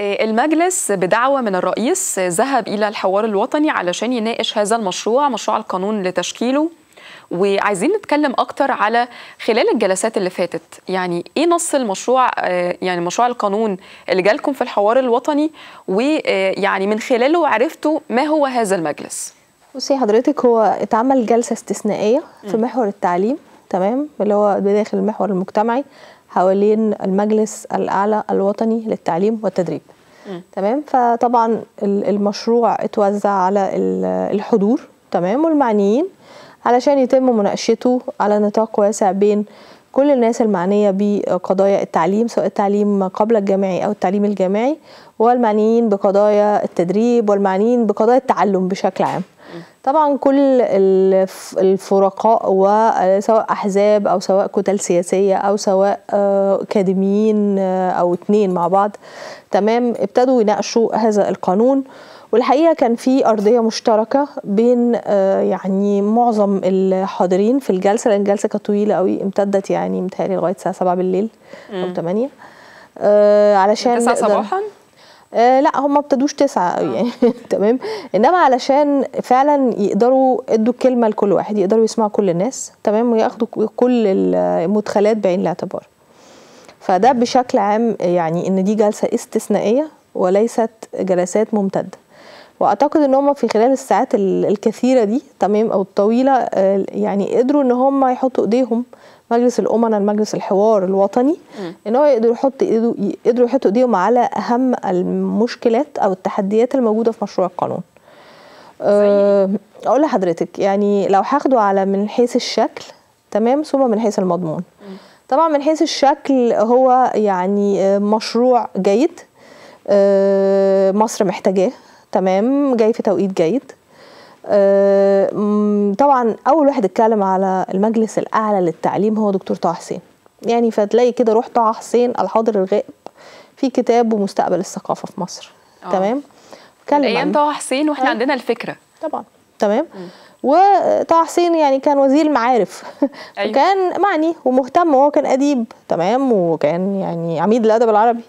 المجلس بدعوة من الرئيس ذهب إلى الحوار الوطني علشان يناقش هذا المشروع مشروع القانون لتشكيله وعايزين نتكلم أكتر على خلال الجلسات اللي فاتت يعني إيه نص المشروع يعني مشروع القانون اللي جالكم في الحوار الوطني ويعني من خلاله عرفتوا ما هو هذا المجلس بصي حضرتك هو اتعمل جلسة استثنائية في محور التعليم تمام اللي هو بداخل المحور المجتمعي حوالين المجلس الأعلى الوطني للتعليم والتدريب م. تمام فطبعا المشروع اتوزع على الحضور تمام والمعنيين علشان يتم مناقشته على نطاق واسع بين كل الناس المعنية بقضايا التعليم سواء التعليم قبل الجامعي أو التعليم الجامعي والمعنيين بقضايا التدريب والمعنيين بقضايا التعلم بشكل عام طبعا كل الفرقاء وسواء احزاب او سواء كتل سياسيه او سواء اكاديميين او اتنين مع بعض تمام ابتدوا يناقشوا هذا القانون والحقيقه كان في ارضيه مشتركه بين يعني معظم الحاضرين في الجلسه لان الجلسه كانت طويله قوي امتدت يعني متهيألي لغايه الساعه 7 بالليل او 8 علشان 9 صباحا آه لا هم ما ابتدوش تسعة يعني تمام انما علشان فعلا يقدروا ادوا الكلمه لكل واحد يقدروا يسمعوا كل الناس تمام وياخدوا كل المدخلات بعين الاعتبار فده بشكل عام يعني ان دي جلسه استثنائيه وليست جلسات ممتده واعتقد ان هم في خلال الساعات الكثيره دي تمام او الطويله يعني قدروا ان هم يحطوا ايديهم مجلس الامناء المجلس الحوار الوطني م. ان هو يقدروا يحط ايده يقدروا يحطوا ايديهم على اهم المشكلات او التحديات الموجوده في مشروع القانون. أه اقول لحضرتك يعني لو هاخده على من حيث الشكل تمام ثم من حيث المضمون. م. طبعا من حيث الشكل هو يعني مشروع جيد أه مصر محتاجاه تمام جاي في توقيت جيد طبعا اول واحد اتكلم على المجلس الاعلى للتعليم هو دكتور طه حسين يعني فتلاقي كده روح طه حسين الحاضر الغائب في كتاب ومستقبل الثقافه في مصر أوه. تمام كان ايام طه حسين واحنا أه؟ عندنا الفكره طبعا تمام وطه حسين يعني كان وزير المعارف أيوه. كان معني ومهتم وهو كان اديب تمام وكان يعني عميد الادب العربي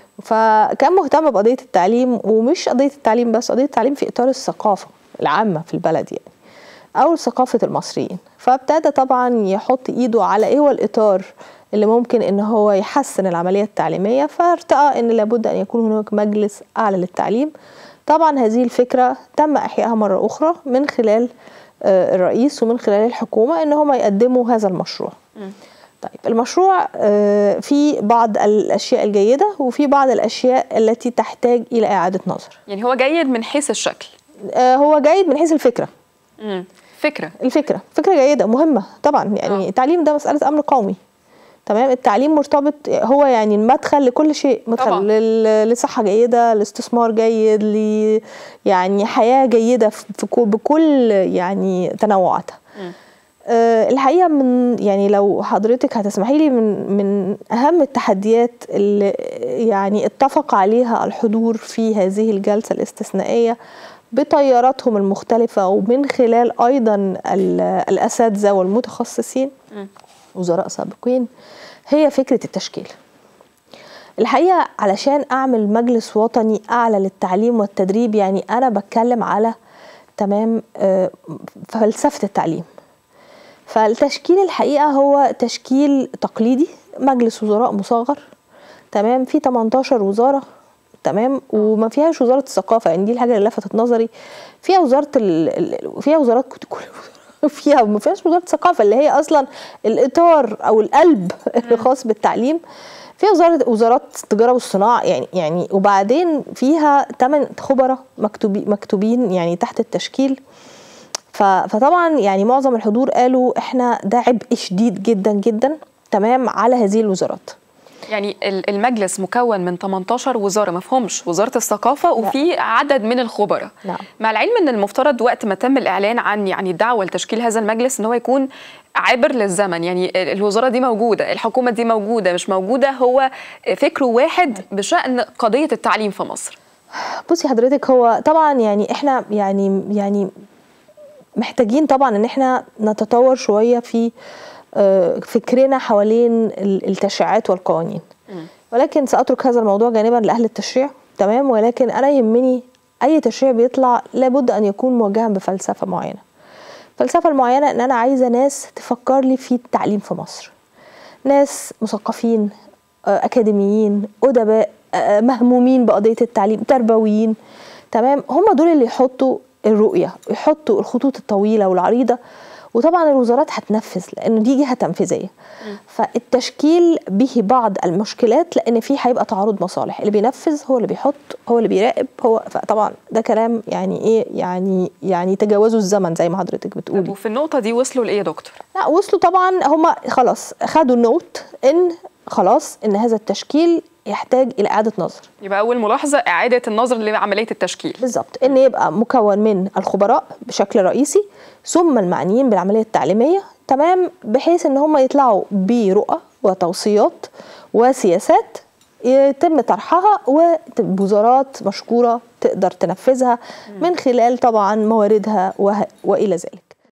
فكان مهتم بقضيه التعليم ومش قضيه التعليم بس قضيه التعليم في اطار الثقافه العامه في البلد يعني او ثقافه المصريين فابتدى طبعا يحط ايده على ايه هو الاطار اللي ممكن ان هو يحسن العمليه التعليميه فارتأى ان لابد ان يكون هناك مجلس اعلى للتعليم طبعا هذه الفكره تم احيائها مره اخرى من خلال الرئيس ومن خلال الحكومه ان هم يقدموا هذا المشروع م. طيب المشروع في بعض الاشياء الجيده وفي بعض الاشياء التي تحتاج الى اعاده نظر يعني هو جيد من حيث الشكل هو جيد من حيث الفكره امم فكره الفكره فكره جيده مهمه طبعا يعني أوه. التعليم ده مساله امر قومي تمام التعليم مرتبط هو يعني المدخل لكل شيء مدخل طبعا. لصحه جيده لاستثمار جيد ل يعني حياه جيده في بكل يعني تنوعاتها أه الحقيقه من يعني لو حضرتك هتسمحي لي من من اهم التحديات اللي يعني اتفق عليها الحضور في هذه الجلسه الاستثنائيه بطياراتهم المختلفة ومن خلال أيضا الأساتذة والمتخصصين وزراء سابقين هي فكرة التشكيل الحقيقة علشان أعمل مجلس وطني أعلى للتعليم والتدريب يعني أنا بتكلم على تمام فلسفة التعليم فالتشكيل الحقيقة هو تشكيل تقليدي مجلس وزراء مصغر تمام في 18 وزارة تمام وما فيهاش وزاره الثقافه يعني دي الحاجه اللي لفتت نظري فيها وزاره ال... فيها وزارات فيها ما فيهاش وزاره الثقافه اللي هي اصلا الاطار او القلب الخاص بالتعليم فيها وزاره وزارات التجاره والصناعه يعني يعني وبعدين فيها ثمان خبراء مكتوبين مكتوبين يعني تحت التشكيل فطبعا يعني معظم الحضور قالوا احنا ده عبء شديد جدا جدا تمام على هذه الوزارات يعني المجلس مكون من 18 وزاره ما فيهمش وزاره الثقافه وفي عدد من الخبراء لا. مع العلم ان المفترض وقت ما تم الاعلان عن يعني الدعوه لتشكيل هذا المجلس ان هو يكون عبر للزمن يعني الوزاره دي موجوده الحكومه دي موجوده مش موجوده هو فكره واحد بشان قضيه التعليم في مصر بصي حضرتك هو طبعا يعني احنا يعني يعني محتاجين طبعا ان احنا نتطور شويه في فكرنا حوالين التشريعات والقوانين ولكن سأترك هذا الموضوع جانبا لأهل التشريع تمام ولكن انا يهمني اي تشريع بيطلع لابد ان يكون موجها بفلسفه معينه الفلسفه المعينه ان انا عايزه ناس تفكر لي في التعليم في مصر ناس مثقفين آه، اكاديميين ادباء آه، مهمومين بقضيه التعليم تربويين تمام هم دول اللي يحطوا الرؤيه يحطوا الخطوط الطويله والعريضه وطبعا الوزارات هتنفذ لان دي جهه تنفيذيه فالتشكيل به بعض المشكلات لان في هيبقى تعارض مصالح اللي بينفذ هو اللي بيحط هو اللي بيراقب هو فطبعا ده كلام يعني ايه يعني يعني تجاوزوا الزمن زي ما حضرتك بتقولي وفي النقطه دي وصلوا لايه يا دكتور لا وصلوا طبعا هم خلاص خدوا النوت ان خلاص ان هذا التشكيل يحتاج الى اعاده نظر يبقى اول ملاحظه اعاده النظر لعمليه التشكيل بالظبط ان يبقى مكون من الخبراء بشكل رئيسي ثم المعنيين بالعمليه التعليميه تمام بحيث ان هم يطلعوا برؤى وتوصيات وسياسات يتم طرحها ووزارات مشكوره تقدر تنفذها من خلال طبعا مواردها والى ذلك